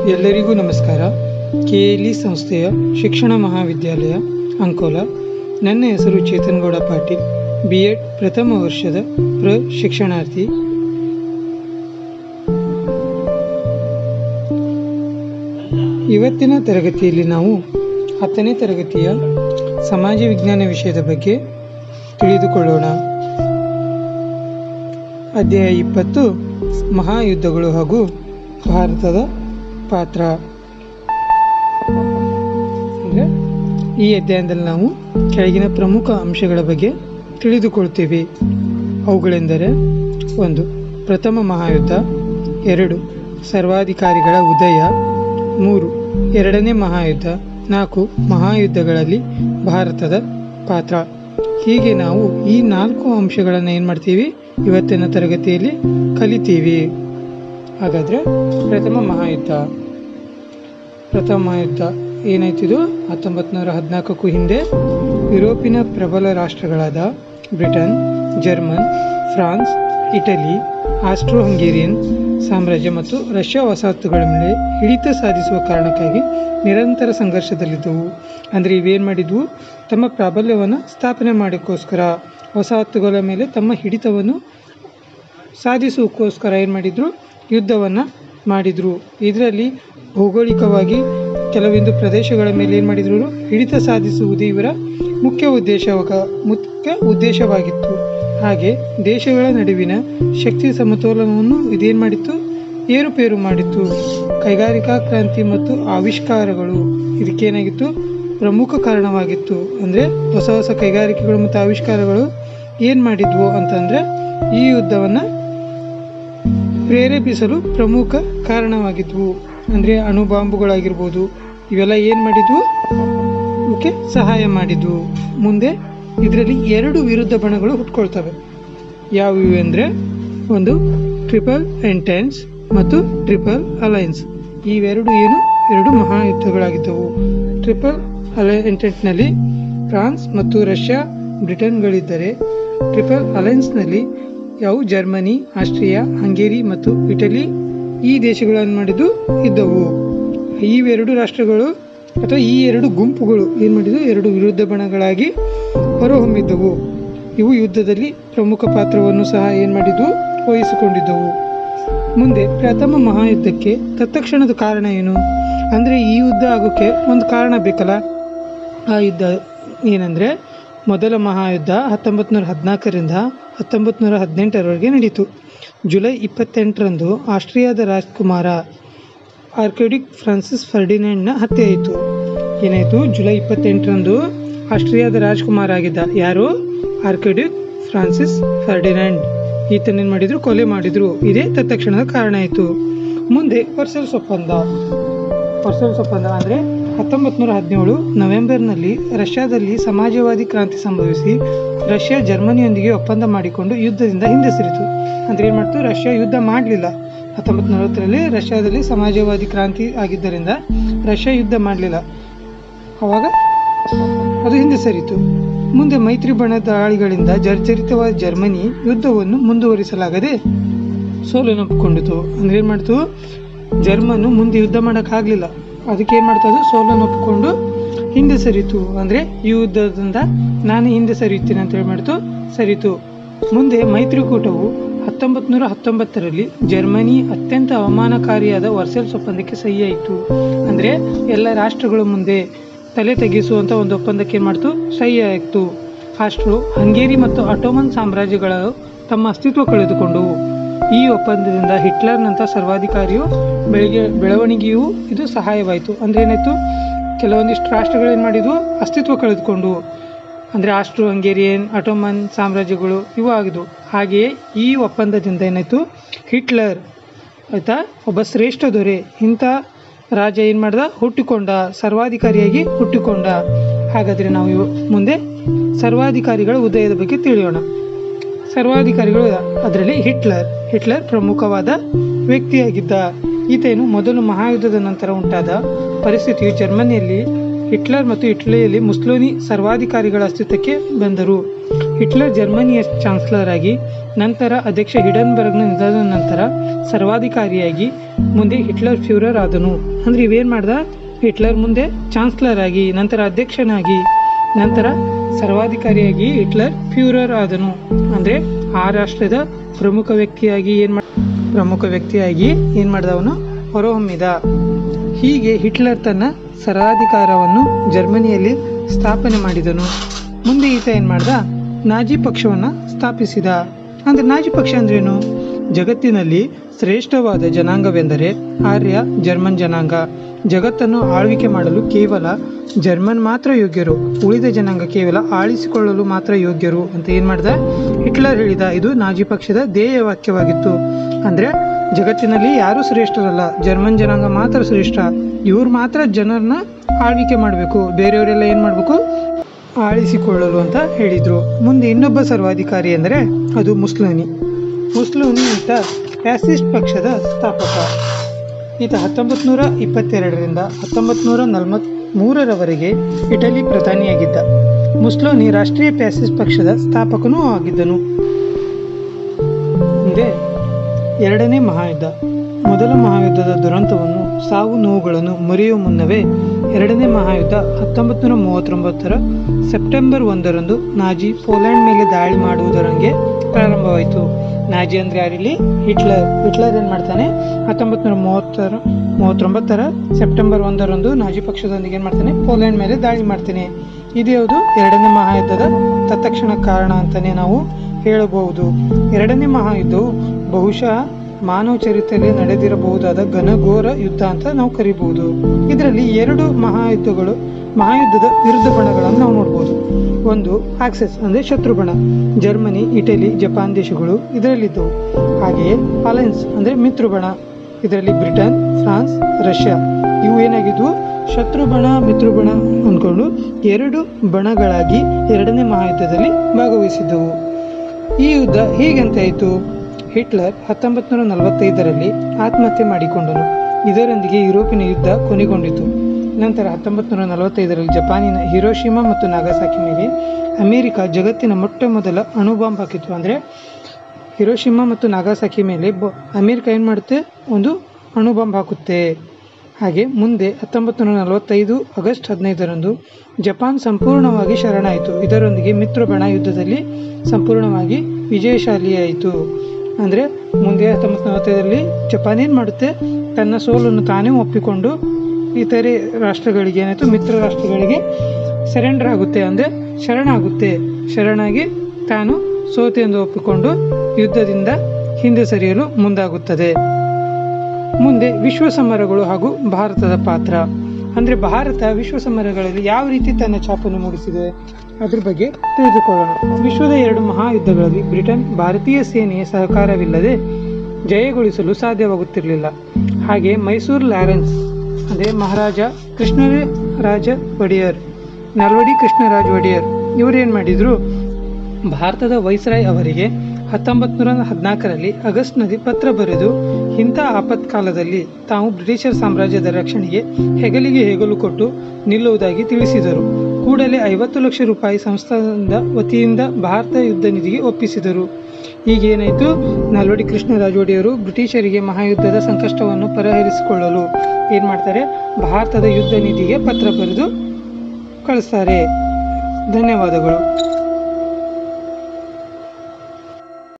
ಎಲ್ಲರಿಗೂ ನಮಸ್ಕಾರ K L E ಸಂಸ್ಥೆಯ ಶಿಕ್ಷಣ ಮಹಾವಿದ್ಯಾಲಯ ಅಂಕೋಲ ನನ್ನ ಹೆಸರು ಚೇತನ್ ಗೌಡ ಪಾಟೀಲ್ ಬಿ ಎಡ್ ಪ್ರಥಮ ವರ್ಷದ ಪ್ರ ಶಿಕ್ಷಣಾರ್ಥಿ ಇವತ್ತಿನ ತರಗತಿಯಲ್ಲಿ ನಾವು ಹತ್ತನೇ ತರಗತಿಯ ಸಮಾಜ ವಿಜ್ಞಾನ ವಿಷಯದ ಬಗ್ಗೆ ತಿಳಿದುಕೊಳ್ಳೋಣ ಅಧ್ಯಾಯ ಇಪ್ಪತ್ತು ಮಹಾಯುದ್ಧಗಳು ಹಾಗೂ ಭಾರತದ ಪಾತ್ರ ಅಂದರೆ ಈ ಅಧ್ಯಾಯದಲ್ಲಿ ನಾವು ಕೆಳಗಿನ ಪ್ರಮುಖ ಅಂಶಗಳ ಬಗ್ಗೆ ತಿಳಿದುಕೊಳ್ತೇವೆ ಅವುಗಳೆಂದರೆ ಒಂದು ಪ್ರಥಮ ಮಹಾಯುದ್ಧ ಎರಡು ಸರ್ವಾಧಿಕಾರಿಗಳ ಉದಯ ಮೂರು ಎರಡನೇ ಮಹಾಯುದ್ಧ ನಾಲ್ಕು ಮಹಾಯುದ್ಧಗಳಲ್ಲಿ ಭಾರತದ ಪಾತ್ರ ಹೀಗೆ ನಾವು ಈ ನಾಲ್ಕು ಅಂಶಗಳನ್ನು ಏನು ಮಾಡ್ತೀವಿ ಇವತ್ತಿನ ತರಗತಿಯಲ್ಲಿ ಕಲಿತೀವಿ ಹಾಗಾದರೆ ಪ್ರಥಮ ಮಹಾಯುದ್ಧ ಪ್ರಥಮ ಮಹಾಯುದ್ಧ ಏನಾಯ್ತಿದು ಹತ್ತೊಂಬತ್ತು ನೂರ ಹದಿನಾಲ್ಕಕ್ಕೂ ಹಿಂದೆ ಯುರೋಪಿನ ಪ್ರಬಲ ರಾಷ್ಟ್ರಗಳಾದ Britain German France Italy Austro Hungarian ಸಾಮ್ರಾಜ್ಯ ಮತ್ತು ರಷ್ಯಾ ವಸಾಹತುಗಳ ಮೇಲೆ ಹಿಡಿತ ಸಾಧಿಸುವ ಕಾರಣಕ್ಕಾಗಿ ನಿರಂತರ ಸಂಘರ್ಷದಲ್ಲಿದ್ದವು ಅಂದರೆ ಇವೇನು ಮಾಡಿದ್ವು ತಮ್ಮ ಪ್ರಾಬಲ್ಯವನ್ನು ಸ್ಥಾಪನೆ ಮಾಡೋಕ್ಕೋಸ್ಕರ ವಸಾಹತುಗಳ ಮೇಲೆ ತಮ್ಮ ಹಿಡಿತವನ್ನು ಸಾಧಿಸೋಕ್ಕೋಸ್ಕರ ಏನು ಮಾಡಿದ್ರು ಯುದ್ಧವನ್ನು ಮಾಡಿದರು ಇದರಲ್ಲಿ ಭೌಗೋಳಿಕವಾಗಿ ಕೆಲವೊಂದು ಪ್ರದೇಶಗಳ ಮೇಲೆ ಏನು ಮಾಡಿದ್ರು ಇವ್ರು? ಹಿಡಿತ ಸಾಧಿಸುವುದು ಇವರ ಮುಖ್ಯ ಉದ್ದೇಶವಾಗ ಮುಖ್ಯ ಉದ್ದೇಶವಾಗಿತ್ತು ಹಾಗೆ ದೇಶಗಳ ನಡುವಿನ ಶಕ್ತಿ ಸಮತೋಲನವನ್ನು ಇದೇನು ಮಾಡಿತ್ತು ಏರುಪೇರು ಮಾಡಿತ್ತು ಕೈಗಾರಿಕಾ ಕ್ರಾಂತಿ ಮತ್ತು ಆವಿಷ್ಕಾರಗಳು ಇದಕ್ಕೇನಾಗಿತ್ತು ಪ್ರಮುಖ ಕಾರಣವಾಗಿತ್ತು ಅಂದರೆ ಹೊಸ ಹೊಸ ಕೈಗಾರಿಕೆಗಳು ಮತ್ತು ಆವಿಷ್ಕಾರಗಳು ಏನು ಮಾಡಿದ್ವು ಅಂತಂದರೆ ಈ ಯುದ್ಧವನ್ನು ಪ್ರೇರೇಪಿಸಲು ಪ್ರಮುಖ ಕಾರಣವಾಗಿದ್ವು ಅಂದರೆ ಅಣುಬಾಂಬುಗಳಾಗಿರ್ಬೋದು ಇವೆಲ್ಲ ಏನು ಮಾಡಿದ್ವು ಇವಕ್ಕೆ ಸಹಾಯ ಮಾಡಿದ್ವು ಮುಂದೆ ಇದರಲ್ಲಿ ಎರಡು ವಿರುದ್ಧ ಬಣಗಳು ಹುಟ್ಕೊಳ್ತವೆ ಯಾವುವು ಅಂದರೆ ಒಂದು ಟ್ರಿಪಲ್ ಎಂಟೆನ್ಸ್ ಮತ್ತು ಟ್ರಿಪಲ್ ಅಲೈನ್ಸ್ ಇವೆರಡು ಏನು ಎರಡು ಮಹಾಯುದ್ಧಗಳಾಗಿದ್ದವು ಟ್ರಿಪಲ್ ಅಲೈ ಎಂಟೆಂಟ್ನಲ್ಲಿ ಫ್ರಾನ್ಸ್ ಮತ್ತು ರಷ್ಯಾ ಬ್ರಿಟನ್ಗಳಿದ್ದರೆ ಟ್ರಿಪಲ್ ಅಲೈನ್ಸ್ನಲ್ಲಿ ಯಾವು ಜರ್ಮನಿ ಆಸ್ಟ್ರಿಯಾ ಹಂಗೇರಿ ಮತ್ತು ಇಟಲಿ ಈ ದೇಶಗಳನ್ನು ಮಾಡಿದ್ದು ಇದ್ದವು ಇವೆರಡು ರಾಷ್ಟ್ರಗಳು ಅಥವಾ ಈ ಎರಡು ಗುಂಪುಗಳು ಏನು ಮಾಡಿದ್ವು ಎರಡು ವಿರುದ್ಧ ಬಣಗಳಾಗಿ ಹೊರಹೊಮ್ಮಿದ್ದವು ಇವು ಯುದ್ಧದಲ್ಲಿ ಪ್ರಮುಖ ಪಾತ್ರವನ್ನು ಸಹ ಏನು ಮಾಡಿದ್ವು ವಹಿಸಿಕೊಂಡಿದ್ದವು ಮುಂದೆ ಪ್ರಥಮ ಮಹಾಯುದ್ಧಕ್ಕೆ ತತ್ಕ್ಷಣದ ಕಾರಣ ಏನು ಅಂದರೆ ಈ ಯುದ್ಧ ಆಗೋಕ್ಕೆ ಒಂದು ಕಾರಣ ಬೇಕಲ್ಲ ಆ ಯುದ್ಧ ಏನಂದರೆ ಮೊದಲ ಮಹಾಯುದ್ಧ ಹತ್ತೊಂಬತ್ತು ನೂರ ಹದಿನಾಲ್ಕರಿಂದ ಹತ್ತೊಂಬತ್ತು ನೂರ ಹದಿನೆಂಟರವರೆಗೆ ನಡೀತು ಜುಲೈ ಇಪ್ಪತ್ತೆಂಟರಂದು ಆಸ್ಟ್ರಿಯಾದ ರಾಜ್ಕುಮಾರ ಆರ್ಕಿಡಿಕ್ ಫ್ರಾನ್ಸಿಸ್ ಫರ್ಡಿನೆಂಡ್ನ ಹತ್ಯೆ ಆಯಿತು ಏನಾಯಿತು ಜುಲೈ ಇಪ್ಪತ್ತೆಂಟರಂದು ಆಸ್ಟ್ರಿಯಾದ ರಾಜ್ಕುಮಾರ ಆಗಿದ್ದ ಯಾರು ಆರ್ಕಿಡಿಕ್ ಫ್ರಾನ್ಸಿಸ್ ಫರ್ಡಿನೆಂಡ್ ಈತನೇನು ಮಾಡಿದ್ರು ಕೊಲೆ ಮಾಡಿದ್ರು ಇದೇ ತತ್ಕ್ಷಣದ ಕಾರಣ ಆಯಿತು ಮುಂದೆ ವರ್ಸಲ್ಸ್ ಒಪ್ಪಂದ ವರ್ಸಲ್ಸ್ ಒಪ್ಪಂದ ಅಂದರೆ ಹತ್ತೊಂಬತ್ತು ನೂರ ಹದಿನೇಳು ನವೆಂಬರ್ನಲ್ಲಿ ರಷ್ಯಾದಲ್ಲಿ ಸಮಾಜವಾದಿ ಕ್ರಾಂತಿ ಸಂಭವಿಸಿ ರಷ್ಯಾ ಜರ್ಮನಿಯೊಂದಿಗೆ ಒಪ್ಪಂದ ಮಾಡಿಕೊಂಡು ಯುದ್ಧದಿಂದ ಹಿಂದೆ ಸರಿತು ಅಂದರೆ ಏನು ಮಾಡ್ತು ರಷ್ಯಾ ಯುದ್ಧ ಮಾಡಲಿಲ್ಲ ಹತ್ತೊಂಬತ್ತು ನಲವತ್ತರಲ್ಲಿ ರಷ್ಯಾದಲ್ಲಿ ಸಮಾಜವಾದಿ ಕ್ರಾಂತಿ ಆಗಿದ್ದರಿಂದ ರಷ್ಯಾ ಯುದ್ಧ ಮಾಡಲಿಲ್ಲ ಆವಾಗ ಅದು ಹಿಂದೆ ಸರಿತು ಮುಂದೆ ಮೈತ್ರಿ ಬಣ ದಾಳಿಗಳಿಂದ ಜರ್ಜರಿತವಾದ ಜರ್ಮನಿ ಯುದ್ಧವನ್ನು ಮುಂದುವರಿಸಲಾಗದೆ ಸೋಲನ್ನೊಪ್ಪಿಕೊಂಡಿತು ಅಂದ್ರೆ ಏನು ಮಾಡ್ತು ಜರ್ಮನು ಮುಂದೆ ಯುದ್ಧ ಮಾಡೋಕ್ಕಾಗಲಿಲ್ಲ ಅದಕ್ಕೆ ಏನು ಮಾಡ್ತಾ ಅದು ಸೋಲನ್ನು ಒಪ್ಪಿಕೊಂಡು ಹಿಂದೆ ಸರಿತು ಅಂದರೆ ಈ ಯುದ್ಧದಿಂದ ನಾನು ಹಿಂದೆ ಸರಿಯುತ್ತೇನೆ ಅಂತ ಹೇಳಿ ಮಾಡ್ತು ಸರಿತು ಮುಂದೆ ಮೈತ್ರಿಕೂಟವು ಹತ್ತೊಂಬತ್ತು ನೂರ ಹತ್ತೊಂಬತ್ತರಲ್ಲಿ ಜರ್ಮನಿ ಅತ್ಯಂತ ಅವಮಾನಕಾರಿಯಾದ ವರ್ಸೆಲ್ಸ್ ಒಪ್ಪಂದಕ್ಕೆ ಸಹಿ ಆಯಿತು ಅಂದರೆ ಎಲ್ಲ ರಾಷ್ಟ್ರಗಳ ಮುಂದೆ ತಲೆ ತೆಗೆಸುವಂಥ ಒಂದು ಒಪ್ಪಂದಕ್ಕೆ ಏನು ಮಾಡ್ತು ಸಹಿ ಆಯಿತು ಅಷ್ಟು ಹಂಗೇರಿ ಮತ್ತು ಅಟೋಮನ್ ಸಾಮ್ರಾಜ್ಯಗಳು ತಮ್ಮ ಅಸ್ತಿತ್ವ ಕಳೆದುಕೊಂಡವು ಈ ಒಪ್ಪಂದದಿಂದ ಹಿಟ್ಲರ್ನಂಥ ಸರ್ವಾಧಿಕಾರಿಯು ಬೆಳಗ್ಗೆ ಬೆಳವಣಿಗೆಯೂ ಇದು ಸಹಾಯವಾಯಿತು ಅಂದರೆ ಏನಾಯಿತು ಕೆಲವೊಂದಿಷ್ಟು ರಾಷ್ಟ್ರಗಳು ಏನು ಮಾಡಿದ್ವು ಅಸ್ತಿತ್ವ ಕಳೆದುಕೊಂಡು ಅಂದರೆ ಆಸ್ಟ್ರೋ ಹಂಗೇರಿಯನ್ ಅಟೋಮನ್ ಸಾಮ್ರಾಜ್ಯಗಳು ಇವು ಆಗಿದ್ವು ಹಾಗೆಯೇ ಈ ಒಪ್ಪಂದದಿಂದ ಏನಾಯಿತು ಹಿಟ್ಲರ್ ಆಯಿತಾ ಒಬ್ಬ ಶ್ರೇಷ್ಠ ದೊರೆ ಇಂಥ ರಾಜ ಏನು ಮಾಡ್ದ ಹುಟ್ಟಿಕೊಂಡ ಸರ್ವಾಧಿಕಾರಿಯಾಗಿ ಹುಟ್ಟಿಕೊಂಡ ಹಾಗಾದರೆ ನಾವು ಇವ- ಮುಂದೆ ಸರ್ವಾಧಿಕಾರಿಗಳ ಉದಯದ ಬಗ್ಗೆ ತಿಳಿಯೋಣ ಸರ್ವಾಧಿಕಾರಿಗಳು ಅದರಲ್ಲಿ ಹಿಟ್ಲರ್ ಹಿಟ್ಲರ್ ಪ್ರಮುಖವಾದ ವ್ಯಕ್ತಿಯಾಗಿದ್ದ ಈತೇನು ಮೊದಲು ಮಹಾಯುದ್ಧದ ನಂತರ ಉಂಟಾದ ಪರಿಸ್ಥಿತಿಯು ಜರ್ಮನಿಯಲ್ಲಿ ಹಿಟ್ಲರ್ ಮತ್ತು ಇಟಲಿಯಲ್ಲಿ ಮುಸ್ಲೋನಿ ಸರ್ವಾಧಿಕಾರಿಗಳ ಅಸ್ತಿತ್ವಕ್ಕೆ ಬಂದರು ಹಿಟ್ಲರ್ ಜರ್ಮನಿಯ ಚಾನ್ಸಲರ್ ಆಗಿ ನಂತರ ಅಧ್ಯಕ್ಷ ಹಿಡನ್ಬರ್ಗ್ನ ನಿಧನದ ನಂತರ ಸರ್ವಾಧಿಕಾರಿಯಾಗಿ ಮುಂದೆ ಹಿಟ್ಲರ್ ಫ್ಯೂರರ್ ಆದನು ಅಂದ್ರೆ ಇವೇನ್ ಮಾಡ್ದ ಹಿಟ್ಲರ್ ಮುಂದೆ ಚಾನ್ಸ್ಲರ್ ಆಗಿ ನಂತರ ಅಧ್ಯಕ್ಷನಾಗಿ ನಂತರ ಸರ್ವಾಧಿಕಾರಿಯಾಗಿ ಹಿಟ್ಲರ್ ಫ್ಯೂರರ್ ಆದನು ಅಂದ್ರೆ ಆ ರಾಷ್ಟ್ರದ ಪ್ರಮುಖ ವ್ಯಕ್ತಿಯಾಗಿ ಏನ್ ಮಾಡ ಪ್ರಮುಖ ವ್ಯಕ್ತಿಯಾಗಿ ಏನ್ ಮಾಡ್ದ ಅವನು ಹೊರಹೊಮ್ಮಿದ ಹೀಗೆ ಹಿಟ್ಲರ್ ತನ್ನ ಸರ್ವಾಧಿಕಾರವನ್ನು ಜರ್ಮನಿಯಲ್ಲಿ ಸ್ಥಾಪನೆ ಮಾಡಿದನು ಮುಂದೆ ಈತ ಏನ್ ಮಾಡ್ದ ನಾಜಿ ಪಕ್ಷವನ್ನ ಸ್ಥಾಪಿಸಿದ ಅಂದ್ರೆ ನಾಜಿ ಪಕ್ಷ ಅಂದ್ರೇನು ಜಗತ್ತಿನಲ್ಲಿ ಶ್ರೇಷ್ಠವಾದ ಜನಾಂಗವೆಂದರೆ ಆರ್ಯ ಜರ್ಮನ್ ಜನಾಂಗ ಜಗತ್ತನ್ನು ಆಳ್ವಿಕೆ ಮಾಡಲು ಕೇವಲ ಜರ್ಮನ್ ಮಾತ್ರ ಯೋಗ್ಯರು ಉಳಿದ ಜನಾಂಗ ಕೇವಲ ಆಳಿಸಿಕೊಳ್ಳಲು ಮಾತ್ರ ಯೋಗ್ಯರು ಅಂತ ಏನ್ ಮಾಡ್ದ ಹಿಟ್ಲರ್ ಹೇಳಿದ ಇದು ನಾಜಿ ಪಕ್ಷದ ಧ್ಯೇಯ ವಾಕ್ಯವಾಗಿತ್ತು ಅಂದ್ರೆ ಜಗತ್ತಿನಲ್ಲಿ ಯಾರು ಶ್ರೇಷ್ಠರಲ್ಲ ಜರ್ಮನ್ ಜನಾಂಗ ಮಾತ್ರ ಶ್ರೇಷ್ಠ ಇವ್ರು ಮಾತ್ರ ಜನರನ್ನ ಆಳ್ವಿಕೆ ಮಾಡಬೇಕು ಬೇರೆಯವರೆಲ್ಲ ಏನ್ ಮಾಡಬೇಕು ಆಳಿಸಿಕೊಳ್ಳಲು ಅಂತ ಹೇಳಿದ್ರು ಮುಂದೆ ಇನ್ನೊಬ್ಬ ಸರ್ವಾಧಿಕಾರಿ ಎಂದರೆ ಅದು ಮುಸ್ಲೋನಿ ಮುಸ್ಲೋನಿ ಈತ ಫ್ಯಾಸಿಸ್ಟ್ ಪಕ್ಷದ ಸ್ಥಾಪಕ ಈತ ಹತ್ತೊಂಬತ್ತು ನೂರ ಇಪ್ಪತ್ತೆರಡರಿಂದ ಹತ್ತೊಂಬತ್ತು ನೂರ ನಲವತ್ತ್ ಮೂರರವರೆಗೆ ಇಟಲಿ ಪ್ರಧಾನಿಯಾಗಿದ್ದ ಮುಸ್ಲೋನಿ ರಾಷ್ಟ್ರೀಯ ಫ್ಯಾಸಿಸ್ಟ್ ಪಕ್ಷದ ಸ್ಥಾಪಕನೂ ಆಗಿದ್ದನು ಮುಂದೆ ಎರಡನೇ ಮಹಾಯುದ್ಧ ಮೊದಲ ಮಹಾಯುದ್ಧದ ದುರಂತವನ್ನು ಸಾವು ನೋವುಗಳನ್ನು ಮರೆಯುವ ಮುನ್ನವೇ ಎರಡನೇ ಮಹಾಯುದ್ಧ ಹತ್ತೊಂಬತ್ತು ನೂರ ಮೂವತ್ತೊಂಬತ್ತರ ಸೆಪ್ಟೆಂಬರ್ ಒಂದರಂದು ನಾಜಿ ಪೋಲೆಂಡ್ ಮೇಲೆ ದಾಳಿ ಮಾಡುವುದರಂಗೆ ಪ್ರಾರಂಭವಾಯಿತು ನಾಜಿ ಅಂದ್ರೆ ಯಾರಿಲ್ಲಿ ಹಿಟ್ಲರ್ ಹಿಟ್ಲರ್ ಏನ್ ಮಾಡ್ತಾನೆ ಹತ್ತೊಂಬತ್ತು ನೂರ ಮೂವತ್ತರ ಮೂವತ್ತೊಂಬತ್ತರ ಸೆಪ್ಟೆಂಬರ್ ಒಂದರಂದು ನಾಜಿ ಪಕ್ಷದೊಂದಿಗೆ ಏನ್ ಮಾಡ್ತಾನೆ ಪೋಲೆಂಡ್ ಮೇಲೆ ದಾಳಿ ಮಾಡ್ತಾನೆ ಇದು ಯಾವುದು ಎರಡನೇ ಮಹಾಯುದ್ಧದ ತತ್ಕ್ಷಣ ಕಾರಣ ಅಂತಾನೆ ನಾವು ಹೇಳಬಹುದು ಎರಡನೇ ಮಹಾಯುದ್ಧವು ಬಹುಶಃ ಮಾನವ ಚರಿತ್ರೆಯಲ್ಲಿ ನಡೆದಿರಬಹುದಾದ ಘನಘೋರ ಯುದ್ಧ ಅಂತ ನಾವು ಕರಿಬಹುದು ಇದರಲ್ಲಿ ಎರಡು ಮಹಾಯುದ್ಧಗಳು ಮಹಾಯುದ್ಧದ ವಿರುದ್ಧ ಬಣಗಳನ್ನು ನಾವು ನೋಡ್ಬೋದು ಒಂದು ಆಕ್ಸೆಸ್ ಅಂದ್ರೆ ಶತ್ರು ಬಣ ಜರ್ಮನಿ ಇಟಲಿ ಜಪಾನ್ ದೇಶಗಳು ಇದರಲ್ಲಿದ್ದವು ಹಾಗೆಯೇ ಅಲಯನ್ಸ್ ಅಂದ್ರೆ ಮಿತ್ರ ಬಣ ಇದರಲ್ಲಿ ಬ್ರಿಟನ್ ಫ್ರಾನ್ಸ್ ರಷ್ಯಾ ಇವು ಏನಾಗಿದ್ವು ಶತ್ರು ಬಣ ಮಿತ್ರ ಬಣ ಅಂದ್ಕೊಂಡು ಎರಡು ಬಣಗಳಾಗಿ ಎರಡನೇ ಮಹಾಯುದ್ಧದಲ್ಲಿ ಭಾಗವಹಿಸಿದ್ದವು ಈ ಯುದ್ಧ ಹೇಗಂತಾಯಿತು ಹಿಟ್ಲರ್ ಹತ್ತೊಂಬತ್ತು ನೂರ ನಲವತ್ತೈದರಲ್ಲಿ ಆತ್ಮಹತ್ಯೆ ಮಾಡಿಕೊಂಡನು ಇದರೊಂದಿಗೆ ಯುರೋಪಿನ ಯುದ್ಧ ಕೊನೆಗೊಂಡಿತು ನಂತರ ಹತ್ತೊಂಬತ್ತು ನೂರ ನಲವತ್ತೈದರಲ್ಲಿ ಜಪಾನಿನ ಹಿರೋಶಿಮಾ ಮತ್ತು ನಾಗಾಸಾಕಿ ಮೇಲೆ ಅಮೆರಿಕ ಜಗತ್ತಿನ ಮೊಟ್ಟ ಮೊದಲ ಅಣು ಬಾಂಬ್ ಹಾಕಿತ್ತು ಅಂದರೆ ಹಿರೋಶಿಮಾ ಮತ್ತು ನಾಗಾಸಾಕಿ ಮೇಲೆ ಬ ಅಮೆರಿಕ ಏನು ಮಾಡುತ್ತೆ ಒಂದು ಅಣು ಬಾಂಬ್ ಹಾಕುತ್ತೆ ಹಾಗೆ ಮುಂದೆ ಹತ್ತೊಂಬತ್ತು ನೂರ ನಲವತ್ತೈದು ಆಗಸ್ಟ್ ಹದಿನೈದರಂದು ಜಪಾನ್ ಸಂಪೂರ್ಣವಾಗಿ ಶರಣಾಯಿತು ಇದರೊಂದಿಗೆ ಮಿತ್ರ ಬಣ ಯುದ್ಧದಲ್ಲಿ ಸಂಪೂರ್ಣವಾಗಿ ವಿಜಯಶಾಲಿಯಾಯಿತು ಅಂದರೆ ಮುಂದೆ ಹತ್ತೊಂಬತ್ತು ನಲವತ್ತೈದರಲ್ಲಿ ಜಪಾನ್ ಏನು ಮಾಡುತ್ತೆ ತನ್ನ ಸೋಲನ್ನು ತಾನೇ ಒಪ್ಪಿಕೊಂಡು ಇತರೆ ರಾಷ್ಟ್ರಗಳಿಗೆ ಏನಾಯಿತು ಮಿತ್ರ ರಾಷ್ಟ್ರಗಳಿಗೆ ಸರೆಂಡರ್ ಆಗುತ್ತೆ ಅಂದರೆ ಶರಣಾಗುತ್ತೆ ಶರಣಾಗಿ ತಾನು ಸೋತೆ ಎಂದು ಒಪ್ಪಿಕೊಂಡು ಯುದ್ಧದಿಂದ ಹಿಂದೆ ಸರಿಯಲು ಮುಂದಾಗುತ್ತದೆ ಮುಂದೆ ವಿಶ್ವ ಸಮರಗಳು ಹಾಗೂ ಭಾರತದ ಪಾತ್ರ ಅಂದರೆ ಭಾರತ ವಿಶ್ವ ಸಮರಗಳಲ್ಲಿ ಯಾವ ರೀತಿ ತನ್ನ ಛಾಪನ್ನು ಮೂಡಿಸಿದೆ ಅದ್ರ ಬಗ್ಗೆ ತಿಳಿದುಕೊಳ್ಳೋಣ ವಿಶ್ವದ ಎರಡು ಮಹಾಯುದ್ಧಗಳಲ್ಲಿ ಬ್ರಿಟನ್ ಭಾರತೀಯ ಸೇನೆಯ ಸಹಕಾರವಿಲ್ಲದೆ ಜಯಗೊಳಿಸಲು ಸಾಧ್ಯವಾಗುತ್ತಿರಲಿಲ್ಲ ಹಾಗೆ ಮೈಸೂರು ಲಾರೆನ್ಸ್ ಅಂದರೆ ಮಹಾರಾಜ ಕೃಷ್ಣರಾಜ ಒಡೆಯರ್ ನಲ್ವಡಿ ಕೃಷ್ಣರಾಜ ಒಡೆಯರ್ ಇವರು ಏನು ಮಾಡಿದ್ರು ಭಾರತದ ವೈಸ್ರಾಯ್ ಅವರಿಗೆ ಹತ್ತೊಂಬತ್ತು ನೂರ ಹದಿನಾಲ್ಕರಲ್ಲಿ ಆಗಸ್ಟ್ನಲ್ಲಿ ಪತ್ರ ಬರೆದು ಇಂಥ ಆಪತ್ಕಾಲದಲ್ಲಿ ತಾವು ಬ್ರಿಟಿಷರ್ ಸಾಮ್ರಾಜ್ಯದ ರಕ್ಷಣೆಗೆ ಹೆಗಲಿಗೆ ಹೆಗಲು ಕೊಟ್ಟು ನಿಲ್ಲುವುದಾಗಿ ತಿಳಿಸಿದರು ಕೂಡಲೇ ಐವತ್ತು ಲಕ್ಷ ರೂಪಾಯಿ ಸಂಸ್ಥಾನದ ವತಿಯಿಂದ ಭಾರತ ಯುದ್ಧ ನಿಧಿಗೆ ಒಪ್ಪಿಸಿದರು ಈಗೇನಾಯಿತು ನಾಲ್ವಡಿ ಕೃಷ್ಣರಾಜ ಒಡೆಯರು ಬ್ರಿಟಿಷರಿಗೆ ಮಹಾಯುದ್ಧದ ಸಂಕಷ್ಟವನ್ನು ಪರಿಹರಿಸಿಕೊಳ್ಳಲು ಏನು ಮಾಡ್ತಾರೆ ಭಾರತದ ಯುದ್ಧ ನಿಧಿಗೆ ಪತ್ರ ಬರೆದು ಕಳಿಸ್ತಾರೆ ಧನ್ಯವಾದಗಳು